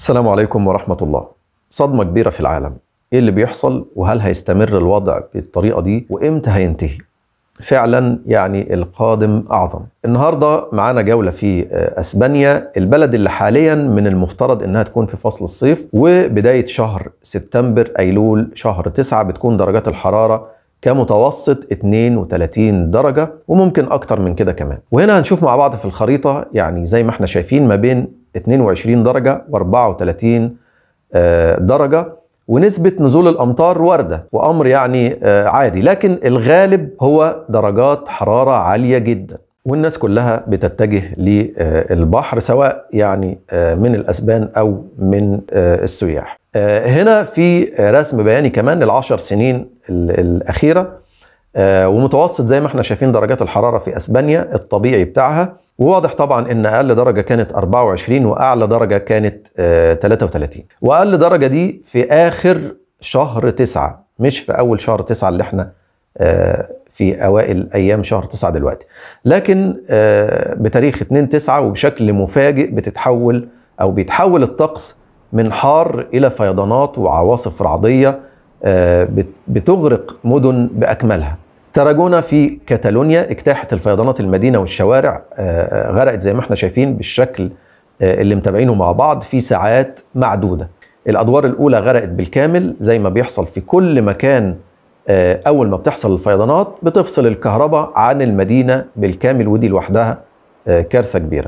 السلام عليكم ورحمة الله صدمة كبيرة في العالم ايه اللي بيحصل وهل هيستمر الوضع بالطريقة دي وامتى هينتهي فعلا يعني القادم اعظم النهارده معانا جوله في اسبانيا البلد اللي حاليا من المفترض انها تكون في فصل الصيف وبدايه شهر سبتمبر ايلول شهر تسعة بتكون درجات الحراره كمتوسط 32 درجه وممكن اكتر من كده كمان وهنا هنشوف مع بعض في الخريطه يعني زي ما احنا شايفين ما بين 22 درجه و34 درجه ونسبة نزول الأمطار وردة وأمر يعني عادي لكن الغالب هو درجات حرارة عالية جدا والناس كلها بتتجه للبحر سواء يعني من الأسبان أو من السياح هنا في رسم بياني كمان للعشر سنين الأخيرة ومتوسط زي ما احنا شايفين درجات الحرارة في أسبانيا الطبيعي بتاعها وواضح طبعا ان اقل درجه كانت 24 واعلى درجه كانت 33 واقل درجه دي في اخر شهر 9 مش في اول شهر 9 اللي احنا في اوائل ايام شهر 9 دلوقتي لكن بتاريخ 2 9 وبشكل مفاجئ بتتحول او بيتحول الطقس من حار الى فيضانات وعواصف رعديه بتغرق مدن باكملها تراجونا في كاتالونيا اجتاحت الفيضانات المدينه والشوارع غرقت زي ما احنا شايفين بالشكل اللي متابعينه مع بعض في ساعات معدوده. الادوار الاولى غرقت بالكامل زي ما بيحصل في كل مكان اول ما بتحصل الفيضانات بتفصل الكهرباء عن المدينه بالكامل ودي لوحدها كارثه كبيره.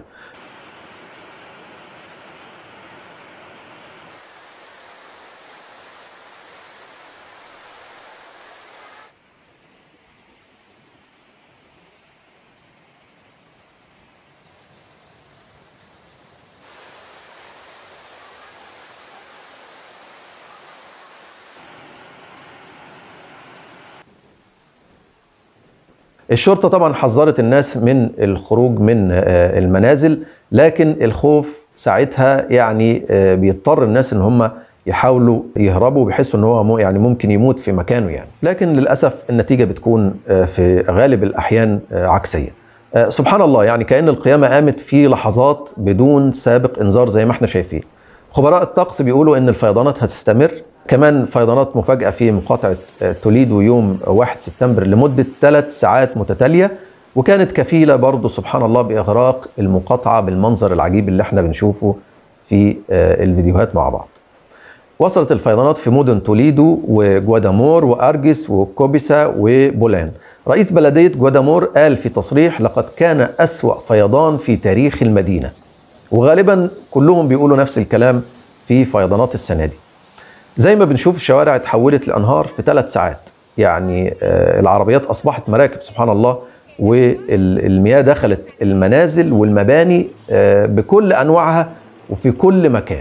الشرطة طبعا حذرت الناس من الخروج من المنازل لكن الخوف ساعتها يعني بيضطر الناس ان هم يحاولوا يهربوا بيحسوا ان هو يعني ممكن يموت في مكانه يعني لكن للاسف النتيجه بتكون في غالب الاحيان عكسيه سبحان الله يعني كان القيامه قامت في لحظات بدون سابق انذار زي ما احنا شايفين خبراء الطقس بيقولوا ان الفيضانات هتستمر كمان فيضانات مفاجئة في مقاطعة توليدو يوم 1 سبتمبر لمدة ثلاث ساعات متتالية وكانت كفيلة برضو سبحان الله بإغراق المقاطعة بالمنظر العجيب اللي احنا بنشوفه في الفيديوهات مع بعض وصلت الفيضانات في مدن توليدو وجوادامور وأرجس وكوبيسا وبولان رئيس بلدية جوادامور قال في تصريح لقد كان أسوأ فيضان في تاريخ المدينة وغالبا كلهم بيقولوا نفس الكلام في فيضانات السنة دي زي ما بنشوف الشوارع اتحولت لانهار في ثلاث ساعات يعني العربيات اصبحت مراكب سبحان الله والمياه دخلت المنازل والمباني بكل انواعها وفي كل مكان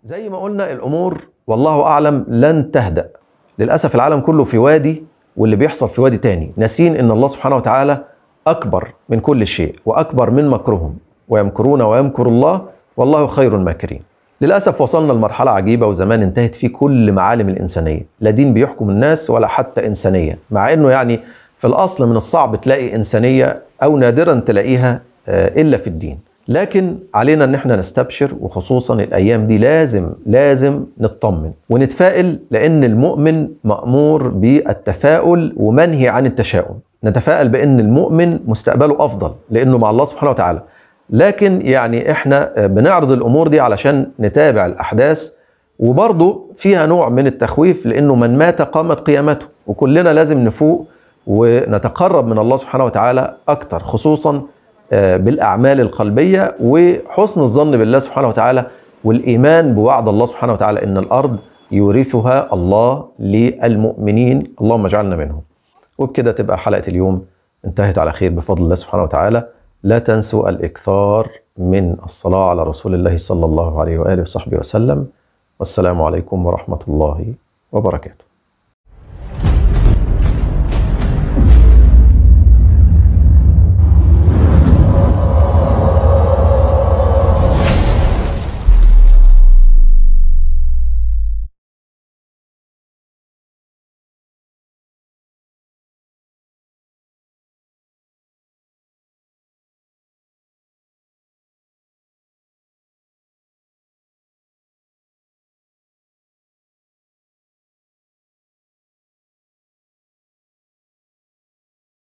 زي ما قلنا الامور والله اعلم لن تهدأ للاسف العالم كله في وادي واللي بيحصل في وادي تاني ناسين ان الله سبحانه وتعالى اكبر من كل شيء واكبر من مكرهم ويمكرون ويمكر الله والله خير الماكرين للاسف وصلنا لمرحله عجيبه وزمان انتهت فيه كل معالم الانسانيه لا دين بيحكم الناس ولا حتى انسانيه مع انه يعني في الاصل من الصعب تلاقي انسانيه او نادرا تلاقيها الا في الدين لكن علينا ان احنا نستبشر وخصوصا الايام دي لازم لازم نطمن ونتفائل لان المؤمن مامور بالتفاؤل ومنهي عن التشاؤم نتفائل بان المؤمن مستقبله افضل لانه مع الله سبحانه وتعالى لكن يعني احنا بنعرض الامور دي علشان نتابع الاحداث وبرضه فيها نوع من التخويف لانه من مات قامت قيامته وكلنا لازم نفوق ونتقرب من الله سبحانه وتعالى اكتر خصوصا بالاعمال القلبيه وحسن الظن بالله سبحانه وتعالى والايمان بوعد الله سبحانه وتعالى ان الارض يورثها الله للمؤمنين اللهم اجعلنا منهم وبكده تبقى حلقه اليوم انتهت على خير بفضل الله سبحانه وتعالى لا تنسوا الاكثار من الصلاه على رسول الله صلى الله عليه واله وصحبه وسلم والسلام عليكم ورحمه الله وبركاته